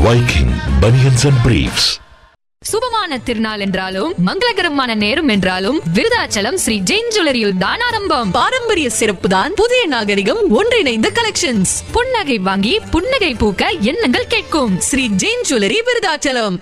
Viking Bunions and Briefs. சுபமான திருநாள் என்றாலும் மங்களகரமான நேரம் என்றாலும் விருதாச்சலம் ஸ்ரீ ஜெயின் ஜுவல்லரியில் தான் ஆரம்பம் பாரம்பரிய சிறப்பு தான் புதிய நாகரிகம் ஒன்றிணைந்த கலெக்ஷன்ஸ் புன்னகை வாங்கி புன்னகை பூக்க எண்ணங்கள் கேட்கும் ஸ்ரீ ஜெயின் ஜுவல்லரி விருதாச்சலம்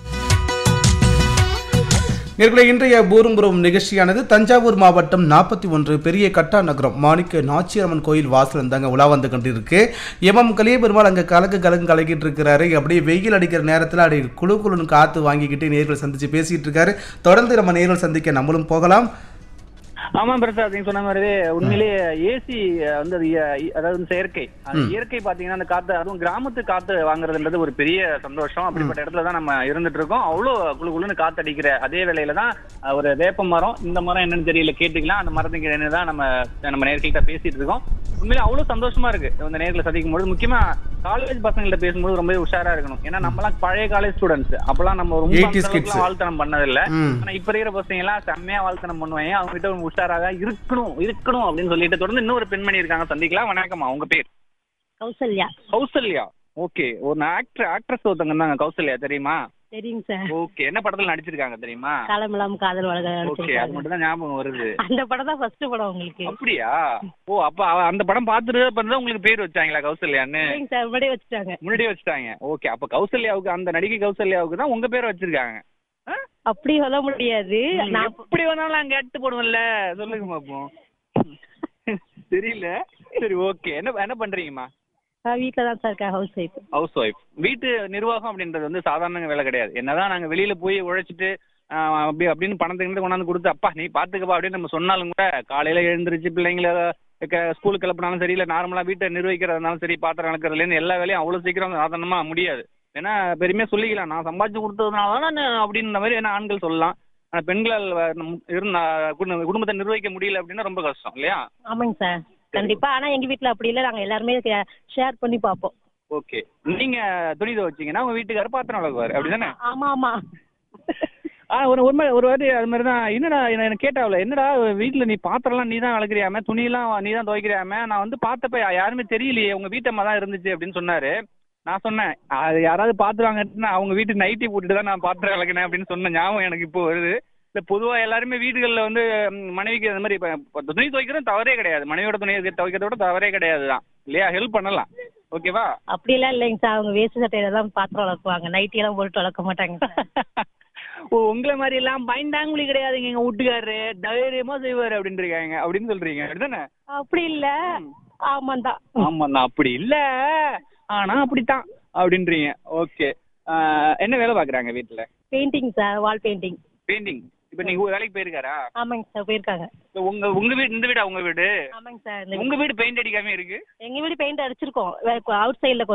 நேர்களை இன்றைய பூரும்புரம் நிகழ்ச்சியானது தஞ்சாவூர் மாவட்டம் நாற்பத்தி ஒன்று பெரிய கட்டா நகரம் மாணிக்க நாச்சியம்மன் கோயில் வாசல் இருந்தாங்க உலா வந்து கொண்டிருக்கு எமம் கலியபெருமாள் அங்கே கலக்கு கலக்கு கலக்கிட்டு இருக்கிறாரு அப்படியே வெயில் அடிக்கிற நேரத்தில் அப்படியே குழு குழுன்னு காற்று வாங்கிக்கிட்டு நேர்களை சந்திச்சு பேசிட்டு இருக்காரு தொடர்ந்து நம்ம நேர்கள் சந்திக்க நம்மளும் போகலாம் ஆமா பிரசாத் நீங்க சொன்ன மாதிரி உண்மையிலேயே ஏசி வந்து அது இய- அதாவது வந்து செயற்கை அது இயற்கை பாத்தீங்கன்னா அந்த காத்து அதுவும் கிராமத்து காத்து வாங்குறதுன்றது ஒரு பெரிய சந்தோஷம் அப்படிப்பட்ட இடத்துல தான் நம்ம இருந்துட்டு இருக்கோம் அவ்வளவு குளு குளுன்னு காத்து அடிக்கிற அதே வேளையில தான் அஹ், ஒரு வேப்ப மரம் இந்த மரம் என்னன்னு தெரியல கேட்டுக்கலாம் அந்த மரத்துக்கு என்ன தான் நம்ம நம்ம நேர்கள்ட்ட பேசிட்டு இருக்கோம் உண்மையிலே அவ்வளவு சந்தோஷமா இருக்கு இந்த நேர்களை சந்திக்கும் பொழுது முக்கியமா காலேஜ் பசங்கள்ட்ட பேசும்போது ரொம்ப உஷாரா இருக்கணும் ஏன்னா நம்மலாம் பழைய காலேஜ் ஸ்டூடெண்ட்ஸ் அப்பெல்லாம் நம்ம ரொம்ப 80s அந்த அளவுக்குலாம் kids. வாழ்த்தனம் பண்ணதில்லை ம். ஆனா இப்ப இருக்கிற பசங்க எல்லாம் செம்மையா வாழ்த்தனம் பண்ணுவாங்க அவங்க கிட்ட ஒரு உஷாராக இருக்கணும் இருக்கணும் அப்படின்னு சொல்லிட்டு தொடர்ந்து இன்னொரு பெண்மணி இருக்காங்க சந்திக்கலாம் வணக்கம்மா உங்க பேர் கௌசல்யா கௌசல்யா ஓகே ஒரு ஆக்டர் ஆக்ட்ரஸ் ஒருத்தங்க இருந்தாங்க கௌசல்யா தெரியுமா தெரியுங்க சார் ஓகே என்ன படத்துல நடிச்சிருக்காங்க தெரியுமா காலமெல்லாம் காதல் வழங்க ஓகே அது மட்டும் தான் ஞாபகம் வருது அந்த படம் தான் ஃபர்ஸ்ட் படம் உங்களுக்கு அப்படியா ஓ அப்ப அவ- அந்த படம் பார்த்துட்டு தான் உங்களுக்கு பேர் வச்சாங்களா கௌசல்யான்னு சரிங்க சார் முன்னாடியே வச்சுட்டாங்க முன்னாடியே வச்சுட்டாங்க ஓகே அப்ப கௌசல்யாவுக்கு அந்த நடிகை கௌசல்யாவுக்கு தான் உங்க பேர் வச்சிருக்காங்க ஆ? அப்படி சொல்ல முடியாது நான் எப்படி வேணாலும் நான் கேட்டு போடுவேன்ல சொல்லுங்க பாப்போம் தெரியல சரி ஓகே என்ன என்ன பண்றீங்கம்மா நான் வீட்டில் தான் சார் இருக்கேன் ஹவுஸ் ஒய்ஃப் ஹவுஸ் ஒய்ஃப் வீட்டு நிர்வாகம் அப்படின்றது வந்து சாதாரண வேலை கிடையாது என்னதான் நாங்க வெளியில போய் உழைச்சிட்டு ஆஹ், அப்படி அப்படின்னு பணத்தை கிட்ட கொண்டாந்து கொடுத்து அப்பா நீ பாத்துக்கப்பா அப்படின்னு நம்ம சொன்னாலும் கூட காலையில எழுந்திருச்சு பிள்ளைங்கள க- ஸ்கூலுக்கு கிளப்பினாலும் சரி இல்ல நார்மலா வீட்டை நிர்வகிக்கிறதுனாலும் சரி பாத்திரம் கணக்கிறதுல இருந்து எல்லா வேலையும் அவ்வளவு சீக்கிரம் சாதாரணமா முடியாது ஏன்னா பெருமையா சொல்லிக்கலாம் நான் சம்பாதிச்சு கொடுத்ததுனால தான் நான் அப்படின்ற மாதிரி என்ன ஆண்கள் சொல்லலாம் ஆனா பெண்களால் வ- நம் இருந்தா குடும்ப- குடும்பத்தை நிர்வகிக்க முடியல அப்படின்னா ரொம்ப கஷ்டம் இல்லையா ஆமாங்க சார் கண்டிப்பா ஆனா எங்க வீட்ல அப்படி இல்லை நாங்க எல்லாருமே ஷேர் பண்ணி பார்ப்போம் ஓகே நீங்க துணி துவைச்சீங்கன்னா உங்க வீட்டுக்காரர் பாத்திரம் வளர்க்குவாரு அப்படிதானே ஆமா ஆமா ஆ ஒரு ஒரு மாதிரி ஒரு வாட்டி அது மாதிரி தான் என்னடா என்ன என்ன கேட்டாவில என்னடா வீட்டில் நீ பாத்திரம்லாம் நீ தான் விளக்குறியாம துணியெல்லாம் நீ தான் துவைக்கிறியாம நான் வந்து பார்த்தப்ப யா- யாருமே தெரியலையே உங்க வீட்டம்மா தான் இருந்துச்சு அப்படின்னு சொன்னாரு நான் சொன்னேன் அது யாராவது பாத்துருவாங்கன்னா அவங்க வீட்டு நைட்டி போட்டுட்டு தான் நான் பாத்திரம் விளக்குனேன் அப்படின்னு சொன்ன ஞாபகம் எனக்கு இப்போ வருது இல்லை பொதுவாக எல்லாருமே வீடுகளில் வந்து ம், மனைவிக்கு அந்த மாதிரி இப்போ இப்போ துணி துவைக்கிறது தவறே கிடையாது மனைவியோட துணி துவைக்கிறதோட தவறே கிடையாது தான் இல்லையா ஹெல்ப் பண்ணலாம் ஓகேவா அப்படிலாம் இல்லைங்க சார் அவங்க வேஸ்ட் சட்டையில தான் பாத்திரம் வளர்க்குவாங்க நைட்டி எல்லாம் போட்டு வளர்க்க மாட்டாங்க சார் ஓ உங்களை மாதிரி எல்லாம் பயந்தாங்குழி கிடையாதுங்க எங்க வீட்டுக்காரரு தைரியமா செய்வாரு அப்படின்னு இருக்காங்க அப்படின்னு சொல்றீங்க அப்படிதானே அப்படி இல்ல ஆமாம் தான் ஆமா நான் அப்படி இல்ல ஆனா அப்படித்தான் அப்படின்றீங்க ஓகே என்ன வேலை பாக்குறாங்க வீட்டுல painting sir wall painting painting இப்ப நீங்க வேலைக்கு போயிருக்காரா ஆமாங்க சார் போயிருக்காங்க இப்ப உங்க உங்க வீடு இந்த வீடா உங்க வீடு ஆமாங்க சார் இந்த உங்க வீடு பெயிண்ட் அடிக்காம இருக்கு எங்க வீடு பெயிண்ட் அடிச்சிருக்கோம் அவுட் சைடுல